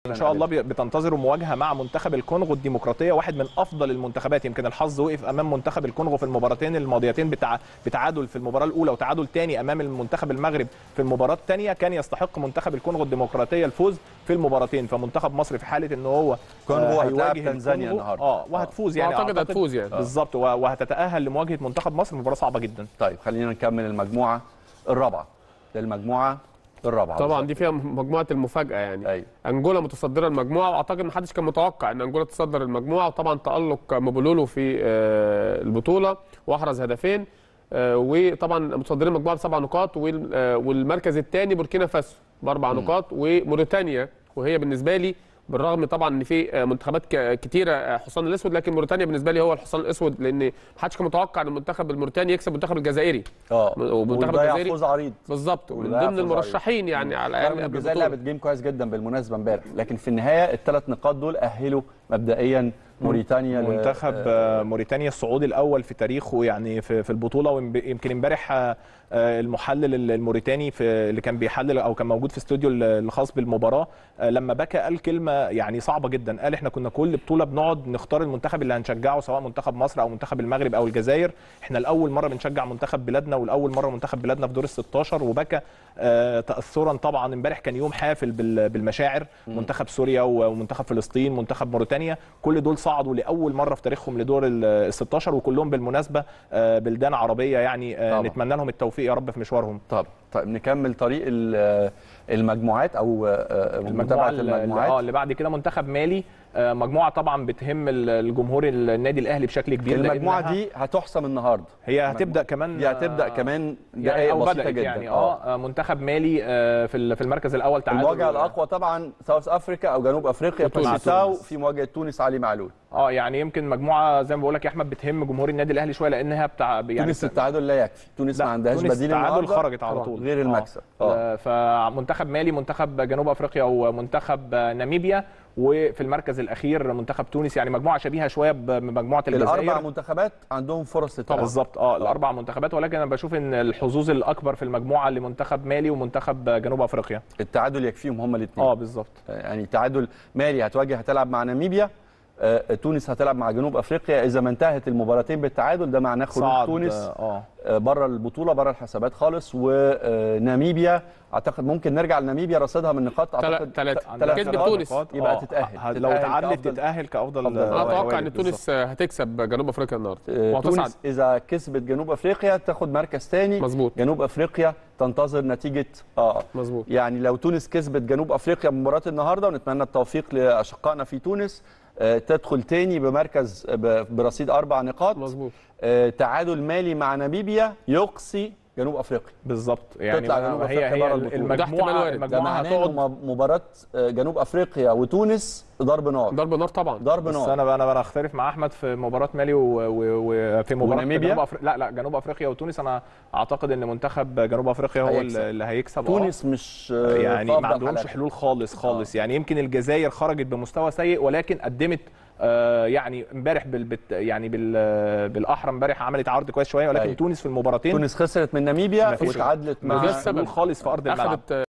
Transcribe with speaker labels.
Speaker 1: ان شاء الله بي- بتنتظروا مواجهه مع منتخب الكونغو الديمقراطيه واحد من افضل المنتخبات يمكن الحظ وقف امام منتخب الكونغو في المباراتين الماضيتين بتاع بتعادل في المباراه الاولى وتعادل تاني امام المنتخب المغرب في المباراه الثانيه كان يستحق منتخب الكونغو الديمقراطيه الفوز في المباراتين فمنتخب مصر في حاله ان هو
Speaker 2: كونغو
Speaker 1: آه،
Speaker 2: هتلاعب
Speaker 1: هيواجه
Speaker 2: تنزانيا
Speaker 1: الكونغو.
Speaker 2: النهارده.
Speaker 1: اه وهتفوز يعني
Speaker 3: واعتقد هتفوز يعني
Speaker 1: بالظبط و- وهتتاهل لمواجهه منتخب مصر مباراه صعبه جدا
Speaker 2: طيب خلينا نكمل المجموعه الرابعه المجموعه الرابعه
Speaker 3: طبعا دي فيها مجموعه المفاجاه يعني
Speaker 2: ايوه
Speaker 3: انجولا متصدره المجموعه واعتقد ما حدش كان متوقع ان انجولا تصدر المجموعه وطبعا تالق مبولولو في آه، البطوله واحرز هدفين آه، وطبعا متصدرين المجموعه بسبع نقاط وال- آه، والمركز الثاني بوركينا فاسو باربع نقاط وموريتانيا وهي بالنسبه لي بالرغم طبعا ان في آه، منتخبات ك- كتيره آه، حصان الاسود لكن موريتانيا بالنسبه لي هو الحصان الاسود لان ما حدش كان متوقع ان المنتخب الموريتاني يكسب المنتخب الجزائري
Speaker 2: اه
Speaker 3: ومنتخب
Speaker 2: وضيع
Speaker 3: الجزائري
Speaker 2: فوز عريض
Speaker 3: بالظبط ومن
Speaker 2: وضيع
Speaker 3: ضمن
Speaker 2: فوز
Speaker 3: المرشحين يعني على
Speaker 2: رغم
Speaker 3: الاقل
Speaker 2: ان
Speaker 3: قبل
Speaker 2: الجزائر
Speaker 3: البطولة.
Speaker 2: لعبت جيم كويس جدا بالمناسبه امبارح لكن في النهايه الثلاث نقاط دول اهلوا مبدئيا موريتانيا ل-
Speaker 1: منتخب
Speaker 2: آه،
Speaker 1: آه، موريتانيا الصعود الاول في تاريخه يعني في في البطوله ويمكن امبارح آه، آه، المحلل الموريتاني في اللي كان بيحلل او كان موجود في استوديو الخاص بالمباراه آه، لما بكى قال كلمه يعني صعبه جدا قال احنا كنا كل بطوله بنقعد نختار المنتخب اللي هنشجعه سواء منتخب مصر او منتخب المغرب او الجزائر احنا لاول مره بنشجع منتخب بلادنا ولاول مره منتخب بلادنا في دور ال 16 وبكى آه، تاثرا طبعا امبارح كان يوم حافل بال- بالمشاعر منتخب سوريا ومنتخب فلسطين منتخب موريتانيا كل دول صعدوا لاول مره في تاريخهم لدور ال 16 وكلهم بالمناسبه آه، بلدان عربيه يعني آه،
Speaker 2: طبعا.
Speaker 1: نتمنى لهم التوفيق يا رب في مشوارهم
Speaker 2: طب طيب نكمل طريق ال- المجموعات او آه، متابعه
Speaker 1: ال- ال- اه
Speaker 2: المجموعات
Speaker 1: اللي بعد كده منتخب مالي آه، مجموعه طبعا بتهم ال- الجمهور النادي الاهلي بشكل كبير
Speaker 2: المجموعه
Speaker 1: لأنها
Speaker 2: دي هتحسم النهارده
Speaker 1: هي هتبدا كمان
Speaker 2: دي هتبدا
Speaker 1: آه،
Speaker 2: كمان
Speaker 1: يعني
Speaker 2: دقائق
Speaker 1: او
Speaker 2: بسيطه
Speaker 1: بدات
Speaker 2: جدا
Speaker 1: يعني اه آه، منتخب مالي آه، في ال- في المركز الاول تعادل
Speaker 2: المواجهه الاقوى طبعا ساوث افريكا او جنوب افريقيا
Speaker 3: وتونس.
Speaker 2: باسيتاو في مواجهه تونس علي معلول
Speaker 1: اه يعني يمكن مجموعه زي ما بقول لك يا احمد بتهم جمهور النادي الاهلي شويه لانها بتاع يعني
Speaker 2: تونس التعادل لا يكفي تونس ما
Speaker 1: لا،
Speaker 2: عندهاش
Speaker 1: تونس
Speaker 2: بديل
Speaker 1: التعادل
Speaker 2: النهارده
Speaker 1: خرجت على
Speaker 2: طبعاً،
Speaker 1: طول
Speaker 2: غير المكسب اه
Speaker 1: آه، فمنتخب مالي منتخب جنوب افريقيا ومنتخب آه، ناميبيا وفي المركز الاخير منتخب تونس يعني مجموعه شبيهه شويه بمجموعه
Speaker 2: الاربع
Speaker 1: الجزائر
Speaker 2: منتخبات عندهم فرص للتأهل
Speaker 1: بالظبط اه الاربع منتخبات ولكن انا بشوف ان الحظوظ الاكبر في المجموعه لمنتخب مالي ومنتخب جنوب افريقيا
Speaker 2: التعادل يكفيهم هما الاثنين
Speaker 1: اه بالظبط
Speaker 2: يعني تعادل مالي هتواجه هتلعب مع ناميبيا آه، تونس هتلعب مع جنوب افريقيا اذا ما انتهت المباراتين بالتعادل ده معناه خروج
Speaker 1: صعد
Speaker 2: تونس
Speaker 1: اه
Speaker 2: آه، بره البطوله بره الحسابات خالص وناميبيا اعتقد ممكن نرجع لناميبيا رصيدها من نقاط اعتقد
Speaker 3: تلاتة.
Speaker 2: ت- تلات
Speaker 3: كسبت
Speaker 2: نقاط.
Speaker 3: تونس.
Speaker 2: يبقى
Speaker 1: آه،
Speaker 2: تتاهل
Speaker 1: ه- لو
Speaker 2: تتأهل
Speaker 1: اتعادلت
Speaker 2: كأفضل-
Speaker 1: تتاهل كافضل
Speaker 2: أفضل
Speaker 3: انا
Speaker 2: الأوائل.
Speaker 3: اتوقع ان
Speaker 1: بالظبط.
Speaker 3: تونس هتكسب جنوب افريقيا النهارده
Speaker 2: آه،
Speaker 3: وهتصعد
Speaker 2: تونس اذا كسبت جنوب افريقيا تاخد مركز ثاني
Speaker 3: مظبوط.
Speaker 2: جنوب افريقيا تنتظر نتيجه اه
Speaker 3: مظبوط
Speaker 2: يعني لو تونس كسبت جنوب افريقيا بمباراه النهارده ونتمنى التوفيق لاشقائنا في تونس آه، تدخل تاني بمركز ب- برصيد اربع نقاط
Speaker 3: مظبوط
Speaker 2: آه، تعادل مالي مع ناميبيا يقصي جنوب افريقيا
Speaker 1: بالظبط يعني
Speaker 2: تطلع
Speaker 1: ما-
Speaker 2: جنوب
Speaker 1: هي
Speaker 2: أفريقيا
Speaker 1: هي
Speaker 2: بره البطولة.
Speaker 3: ده احتمال
Speaker 1: المجموعه
Speaker 3: وارد.
Speaker 2: ده
Speaker 1: المجموعه
Speaker 2: معناه
Speaker 1: هتقعد
Speaker 2: انه م- مباراه آه، جنوب افريقيا وتونس ضرب نار
Speaker 3: ضرب نار طبعا
Speaker 2: ضرب
Speaker 1: بس
Speaker 2: نار
Speaker 1: انا انا انا اختلف مع احمد في مباراه مالي و- و- وفي مباراه
Speaker 2: وناميبيا؟
Speaker 1: جنوب أفريقيا لا لا جنوب افريقيا وتونس انا اعتقد ان منتخب جنوب افريقيا هو
Speaker 2: هيكسب.
Speaker 1: اللي هيكسب آه.
Speaker 2: تونس مش آه،
Speaker 1: يعني
Speaker 2: في
Speaker 1: ما
Speaker 2: أفضل
Speaker 1: عندهمش
Speaker 2: حالاتها.
Speaker 1: حلول خالص خالص يعني يمكن الجزائر خرجت بمستوى سيء ولكن قدمت آه يعني امبارح بال بت- يعني بال بالاحرى امبارح عملت عرض كويس شويه ولكن
Speaker 2: أيوة.
Speaker 1: تونس في المباراتين
Speaker 2: تونس خسرت من ناميبيا
Speaker 1: مفيش-
Speaker 2: وتعادلت
Speaker 1: ما
Speaker 2: مع
Speaker 1: فيش حلول خالص في ارض الملعب
Speaker 3: اخذت